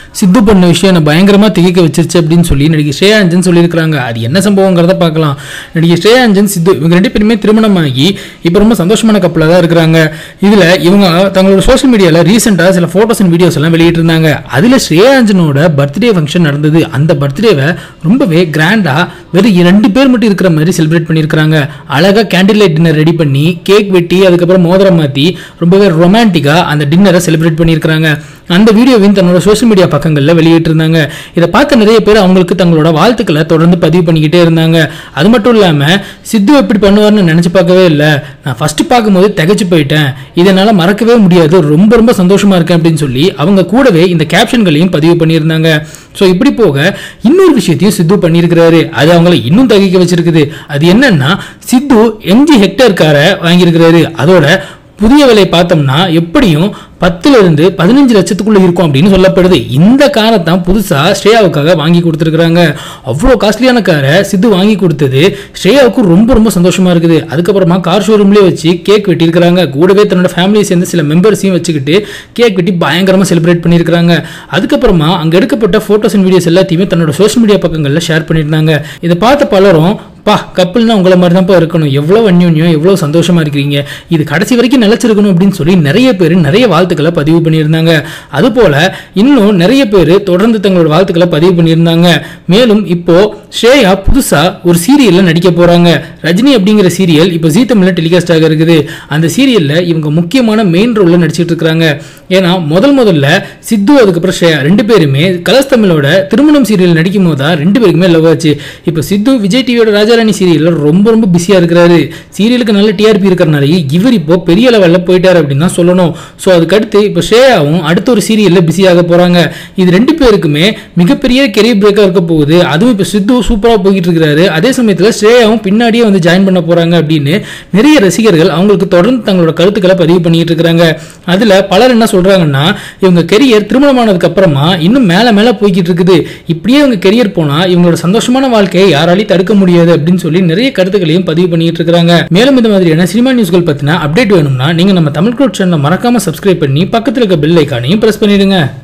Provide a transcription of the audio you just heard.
சித்து பண்ண விஷயம் என்ன பயங்கரமா திகைக்க வச்சிருச்சு அப்படின்னு சொல்லி நடிகை ஸ்ரேயா அஞ்சன் சொல்லியிருக்காங்க அது என்ன சம்பவங்கிறத பார்க்கலாம் நடிகை ஸ்ரேயா அஞ்சன் சித்து இவங்க ரெண்டு பேருமே திருமணமாகி இப்போ ரொம்ப சந்தோஷமான கப்பலாக தான் இருக்கிறாங்க இதுல இவங்க தங்களோட சோஷியல் மீடியால ரீசெண்டா சில போட்டோஸ் அண்ட் வீடியோஸ் எல்லாம் வெளியிட்டிருந்தாங்க அதுல ஸ்ரேயா அஞ்சனோட பர்த்டே ஃபங்க்ஷன் நடந்தது அந்த பர்த்டேவை ரொம்பவே கிராண்டா வெறும் ரெண்டு பேர் மட்டும் இருக்கிற மாதிரி செலிப்ரேட் பண்ணியிருக்காங்க அழகா கேண்டில் லைட் டின்னர் ரெடி பண்ணி கேக் வெட்டி அதுக்கப்புறம் மோதிரம் மாத்தி ரொம்பவே ரொமான்டிக்கா அந்த டின்னரை செலிப்ரேட் பண்ணியிருக்காங்க அந்த வீடியோவையும் தன்னோட சோஷியல் மீடியா பக்கங்களில் வெளியிட்டிருந்தாங்க இதை பார்த்த நிறைய பேர் அவங்களுக்கு தங்களோட வாழ்த்துக்களை தொடர்ந்து பதிவு பண்ணிக்கிட்டே இருந்தாங்க அது மட்டும் இல்லாமல் சித்து எப்படி பண்ணுவார்னு நினச்சி பார்க்கவே இல்லை நான் ஃபர்ஸ்ட் பார்க்கும்போது திகைச்சு போயிட்டேன் இதனால் மறக்கவே முடியாது ரொம்ப ரொம்ப சந்தோஷமா இருக்கேன் அப்படின்னு சொல்லி அவங்க கூடவே இந்த கேப்ஷன்களையும் பதிவு பண்ணியிருந்தாங்க ஸோ இப்படி போக இன்னொரு விஷயத்தையும் சித்து பண்ணியிருக்கிறாரு அது அவங்கள இன்னும் தகிக்க வச்சிருக்குது அது என்னன்னா சித்து எம்ஜி ஹெக்டர் காரை வாங்கியிருக்கிறாரு அதோட புதிய விலை பார்த்தோம்னா எப்படியும் பத்துல இருந்து பதினஞ்சு லட்சத்துக்குள்ள இருக்கும் அப்படின்னு சொல்லப்படுது இந்த காரை தான் புதுசா ஸ்ரேயாவுக்காக வாங்கி கொடுத்துருக்காங்க அவ்வளோ காஸ்ட்லியான காரை சித்து வாங்கி கொடுத்தது ஸ்ரேயாவுக்கு ரொம்ப ரொம்ப சந்தோஷமா இருக்குது அதுக்கப்புறமா கார் ஷோரூம்லேயே வச்சு கேக் வெட்டியிருக்கிறாங்க கூடவே தன்னோட ஃபேமிலியை சேர்ந்து சில மெம்பர்ஸையும் வச்சுக்கிட்டு கேக் வெட்டி பயங்கரமா செலிப்ரேட் பண்ணியிருக்கிறாங்க அதுக்கப்புறமா அங்க எடுக்கப்பட்ட போட்டோஸ் அண்ட் வீடியோஸ் எல்லாத்தையுமே தன்னோட சோஷியல் மீடியா பக்கங்களில் ஷேர் பண்ணியிருந்தாங்க இதை பார்த்த பலரும் பா கப்பல்னா உங்களை மாதிரி தான்ப்பா இருக்கணும் எவ்வளோ அந்யோன்யம் எவ்வளோ சந்தோஷமா இருக்கிறீங்க இது கடைசி வரைக்கும் நிலைச்சிருக்கணும் அப்படின்னு சொல்லி நிறைய பேர் நிறைய வாழ்த்துக்களை பதிவு பண்ணியிருந்தாங்க அதுபோல இன்னும் நிறைய பேர் தொடர்ந்து தங்களோட வாழ்த்துக்களை பதிவு பண்ணியிருந்தாங்க மேலும் இப்போ ஸ்ரேயா புதுசா ஒரு சீரியல்ல நடிக்க போறாங்க ரஜினி அப்படிங்கிற சீரியல் இப்போ ஜீ தமிழ்ல டெலிகாஸ்ட் ஆக இருக்குது அந்த சீரியல்ல இவங்க முக்கியமான மெயின் ரோல்ல நடிச்சிட்டு இருக்காங்க ஏன்னா முதல் முதல்ல சித்து அதுக்கப்புறம் ஸ்ரேயா ரெண்டு பேருமே கலர்ஸ் தமிழோட திருமணம் சீரியல் நடிக்கும் போது தான் ரெண்டு பேருக்குமே லவ் ஆச்சு இப்போ சித்து விஜய் டிவியோட ராஜாராணி சீரியல்ல ரொம்ப ரொம்ப பிஸியா இருக்கிறாரு சீரியலுக்கு நல்ல டிஆர்பி இருக்கிறனாலே இவர் இப்போ பெரிய லெவலில் போயிட்டாரு அப்படின்னு தான் சொல்லணும் ஸோ அதுக்கடுத்து இப்போ ஸ்ரேயாவும் அடுத்த ஒரு சீரியல்ல பிஸியாக போறாங்க இது ரெண்டு பேருக்குமே மிகப்பெரிய கெரியர் பிரேக்காக இருக்க போகுது அதுவும் இப்போ சித்து சூப்பராக போய்கிட்டு இருக்கிறாரு அதே சமயத்தில் ஸ்ரேயாவும் பின்னாடியே வந்து ஜாயின் பண்ண போறாங்க அப்படின்னு நிறைய ரசிகர்கள் அவங்களுக்கு தொடர்ந்து தங்களோட கருத்துக்களை பதிவு பண்ணிட்டு இருக்கிறாங்க அதுல பலர் என்ன சொல்றாங்கன்னா இவங்க கெரியர் திருமணமானதுக்கு அப்புறமா இன்னும் மேல மேல போய்கிட்டு இருக்குது இப்படியே இவங்க கெரியர் போனா இவங்களோட சந்தோஷமான வாழ்க்கையை யாராலையும் தடுக்க முடியாது அப்படின்னு சொல்லி நிறைய கருத்துக்களையும் பதிவு பண்ணிட்டு இருக்காங்க மேலும் இந்த மாதிரியான சினிமா நியூஸ்கள் பத்தின அப்டேட் வேணும்னா நீங்க நம்ம தமிழ் க்ரோட் சேனலை மறக்காம சப்ஸ்கிரைப் பண்ணி பக்கத்துல இருக்க பெல் ஐக்கானையும் பிரஸ் பண்ணிடுங்க